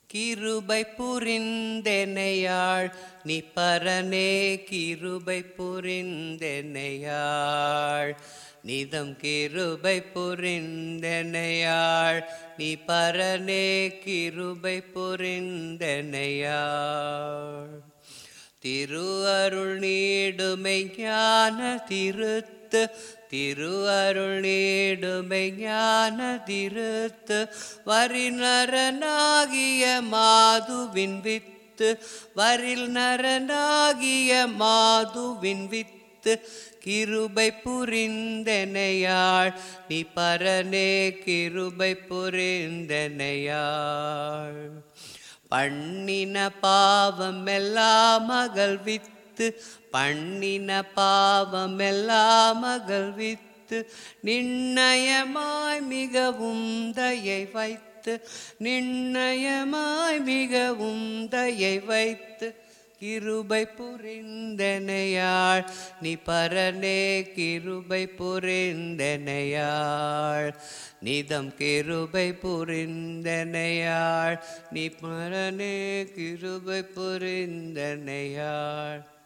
கிருபை புரிந்தெனையாள் நீ பரனே கிருபை புரிந்தெனையாள் நிதம் கிருபை புரிந்தெனையாள் நீ பரனே கிருபை புரிந்தெனையாள் திருவருள் நீடுமை ஞான திருத்து திருவருள் நீடுமை ஞான திருத்து வரில் நரனாகிய மாதுவின் வித்து வரில் நரனாகிய மாதுவின் வித்து கிருபை புரிந்தனையாள் நீ பரனே கிருபை புரிந்தனையாள் பண்ணின பாவமெல்லாம் மகள்வித்து பண்ணின பாவமெல்லாம் மகள்வித்து நிர்ணயமாய் மிகவும் தயை வைத்து நிர்ணயமாய் மிகவும் தயை வைத்து கிருபை புரிந்தனையாள் நீ பரனே கிருபை புரிந்தனையாள் நிதம் கிருபை புரிந்தனையாள் நீ பரனே கிருபை புரிந்தனையாள்